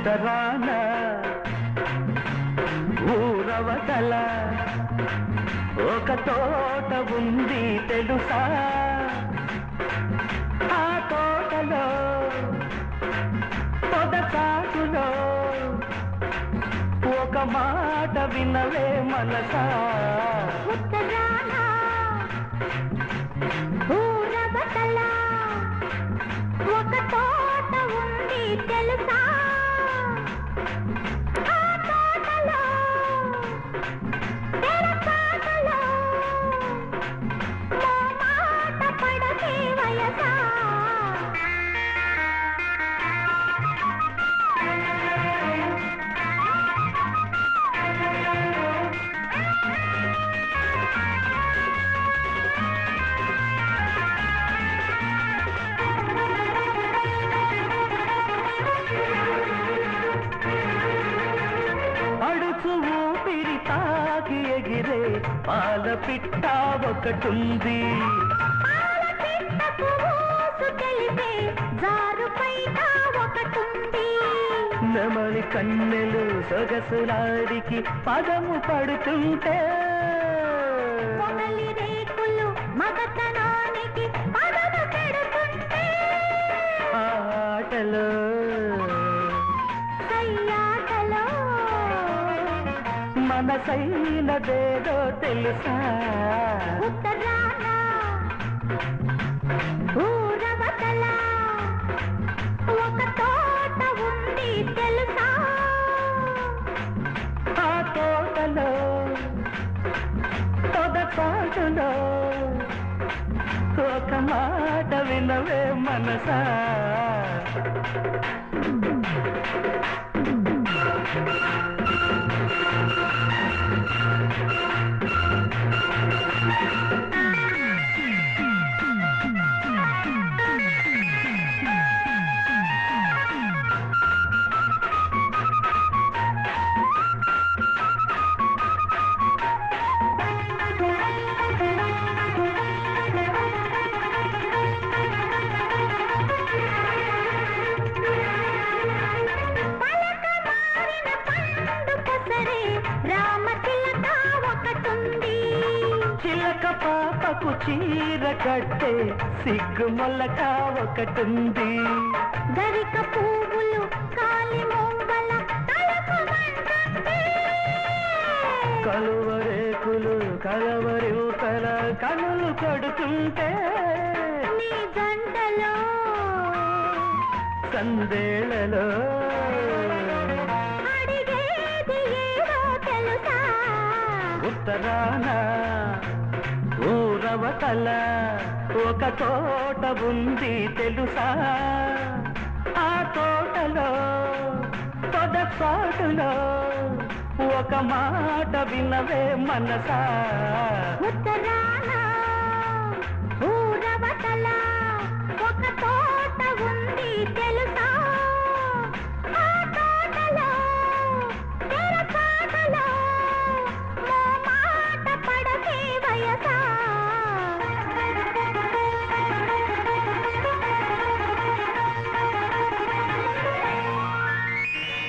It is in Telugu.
ఉత్తరాన ఊరవతల ఒక తోట ఉంది తెలుసా ఆ తోటలో పొదచాటులో ఒక మాట వినవే మనసా ఉత్తరాన ఊరవతల ఒక తోట ఉంది తెలుసా ఆ తోటలో తెరచాటులో మో మాట పడకే వయసా అడుచు ఊపిరి తాకి ఎగిరే పాల పిట్ట ఒకటుంది పాలపిట్టకు ఊసు తెలిపే జారుపైన ఒకటుంది నెమలి కన్నెలు సొగసులాడికి పదము పడుతుంటే పొగలి రేకులు మగతనానికి పదము పెడుతుంటే ఆ ఆటలో కయ్యాటలో మనసైనదేదో తెలుసా ఉత్తరాన ఊరవతల ఒక తోట ఉంది తెలుసా ఆ తోటలో తొదపాటులో ఒక మాట వినవే మనసా పలక మారిన పండు కొసరే రామచిలక ఒకటుంది చిలక పాపకు చీర కట్టే సిగ్గు మొల్లక ఒకటుంది గరిక పువ్వులు కాలి మొవ్వల తలకు మంటుంటే కలువరేకులు కలవరివుతల కనులు కడుతుంటే నీ జంటలో సందేళ్లలో అడిగేది ఏదో తెలుసా ఉత్తరాన ఊరవతల ఒక తోట ఉంది తెలుసా ఆ తోటలో పొదపాటులో ఒక మాట వినవే మనసా ఉత్తరాన